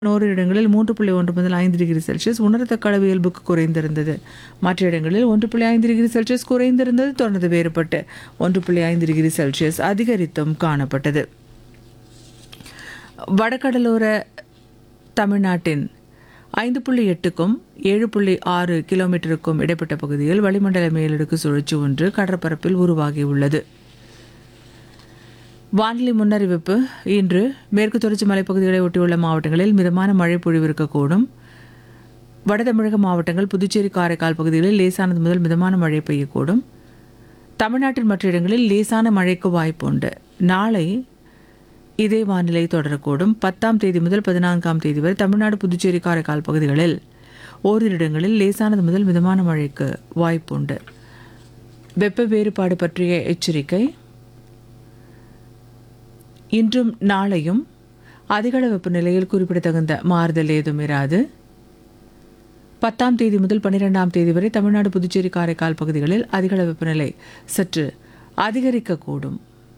ஓரு இடங்களில் மூன்று புள்ளி ஒன்று முதல் ஐந்து டிகிரி செல்சியஸ் உணரத்தக்க அளவு இயல்புக்கு குறைந்திருந்தது மற்ற இடங்களில் ஒன்று புள்ளி ஐந்து டிகிரி செல்சியஸ் குறைந்திருந்தது தொடர்ந்து வேறுபட்டு ஒன்று புள்ளி ஐந்து டிகிரி செல்சியஸ் அதிகரித்தும் காணப்பட்டது வடகடலோர தமிழ்நாட்டின் ஐந்து புள்ளி எட்டுக்கும் ஏழு புள்ளி ஆறு கிலோமீட்டருக்கும் இடைப்பட்ட பகுதியில் வளிமண்டல மேலடுக்கு சுழற்சி ஒன்று கடற்பரப்பில் உருவாகியுள்ளது வானிலை முன்னறிவிப்பு இன்று மேற்கு தொடர்ச்சி மலைப்பகுதிகளை ஒட்டியுள்ள மாவட்டங்களில் மிதமான மழை பொழிவு இருக்கக்கூடும் வட தமிழக மாவட்டங்கள் புதுச்சேரி காரைக்கால் பகுதிகளில் லேசானது முதல் மிதமான மழை பெய்யக்கூடும் தமிழ்நாட்டின் மற்ற இடங்களில் லேசான மழைக்கு வாய்ப்பு உண்டு நாளை இதே வானிலை தொடரக்கூடும் பத்தாம் தேதி முதல் பதினான்காம் தேதி வரை தமிழ்நாடு புதுச்சேரி காரைக்கால் பகுதிகளில் ஓரிரு இடங்களில் லேசானது முதல் மிதமான மழைக்கு வாய்ப்புண்டு வெப்ப வேறுபாடு பற்றிய எச்சரிக்கை இன்றும் நாளையும் அதிகள வெப்பநிலையில் குறிப்பிடத்தகுந்த மாறுதல் ஏதும் இராது பத்தாம் தேதி முதல் பன்னிரெண்டாம் தேதி வரை தமிழ்நாடு புதுச்சேரி காரைக்கால் பகுதிகளில் அதிகள வெப்பநிலை சற்று அதிகரிக்கக்கூடும்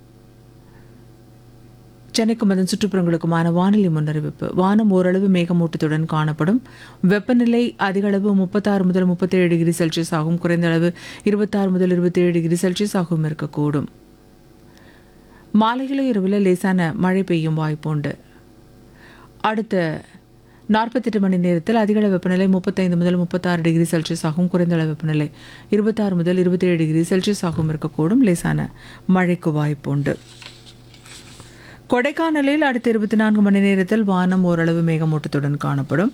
சென்னைக்கும் அதன் சுற்றுப்புறங்களுக்குமான வானிலை முன்னறிவிப்பு வானம் ஓரளவு மேகமூட்டத்துடன் காணப்படும் வெப்பநிலை அதிகளவு முப்பத்தாறு முதல் முப்பத்தேழு டிகிரி செல்சியஸ் ஆகும் குறைந்த அளவு இருபத்தாறு முதல் இருபத்தேழு டிகிரி செல்சியஸ் ஆகவும் இருக்கக்கூடும் மாலையில இரவில் லேசான மழை பெய்யும் வாய்ப்புண்டு அடுத்த நாற்பத்தெட்டு மணி நேரத்தில் அதிகள வெப்பநிலை முப்பத்தைந்து முதல் முப்பத்தாறு டிகிரி செல்சியஸ் ஆகும் குறைந்த அளவு வெப்பநிலை இருபத்தாறு முதல் இருபத்தேழு டிகிரி செல்சியஸ் ஆகவும் இருக்கக்கூடும் லேசான மழைக்கு வாய்ப்புண்டு கொடைக்கானலில் அடுத்த இருபத்தி நான்கு மணி நேரத்தில் வானம் ஓரளவு மேகமூட்டத்துடன் காணப்படும்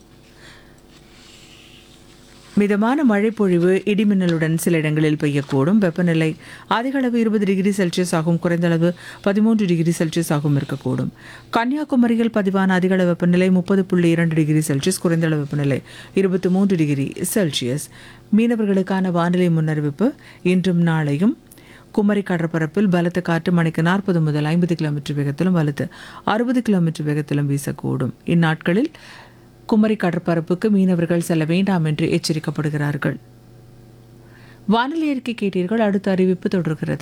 மிதமான மழை பொழிவு இடிமின்னலுடன் சில இடங்களில் பெய்யக்கூடும் வெப்பநிலை அதிக அளவு இருபது டிகிரி செல்சியஸ் ஆகும் குறைந்த அளவு பதிமூன்று டிகிரி செல்சியஸ் ஆகும் இருக்கக்கூடும் கன்னியாகுமரியில் பதிவான அதிக அளவு வெப்பநிலை முப்பது புள்ளி இரண்டு டிகிரி செல்சியஸ் குறைந்த அளவு வெப்பநிலை இருபத்தி மூன்று டிகிரி செல்சியஸ் மீனவர்களுக்கான வானிலை முன்னறிவிப்பு இன்றும் நாளையும் குமரி கடற்பரப்பில் பலத்த காற்று மணிக்கு நாற்பது முதல் ஐம்பது கிலோமீட்டர் வேகத்திலும் வலுத்து அறுபது கிலோமீட்டர் வேகத்திலும் வீசக்கூடும் இந்நாட்களில் குமரி கடற்பரப்புக்கு மீனவர்கள் செல்ல வேண்டாம் என்று எச்சரிக்கப்படுகிறார்கள் வானிலை அறிக்கை கேட்டீர்கள் அடுத்த அறிவிப்பு தொடர்கிறது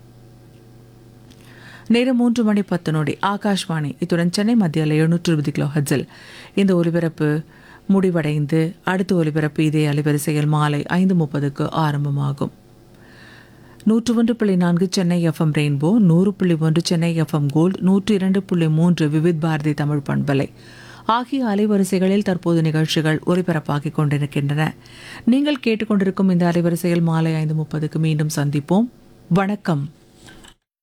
நேரம் மூன்று மணி பத்து நொடி ஆகாஷ்வாணி இத்துடன் சென்னை மத்தியில் எழுநூற்று இருபது கிலோ ஹட்ஸில் இந்த ஒலிபரப்பு முடிவடைந்து அடுத்த ஒலிபரப்பு இதே அலைவரிசையில் மாலை ஐந்து முப்பதுக்கு ஆரம்பமாகும் நூற்று ஒன்று புள்ளி நான்கு சென்னை எஃப்எம் ரெயின்போ நூறு புள்ளி ஒன்று சென்னை எஃப்எம் கோல்ட் நூற்றி இரண்டு புள்ளி மூன்று விவித் பாரதி தமிழ் பண்பலை ஆகிய அலைவரிசைகளில் தற்போது நிகழ்ச்சிகள் ஒலிபரப்பாகிக் கொண்டிருக்கின்றன நீங்கள் கேட்டுக்கொண்டிருக்கும் இந்த அலைவரிசையில் மாலை ஐந்து முப்பதுக்கு மீண்டும் சந்திப்போம் வணக்கம்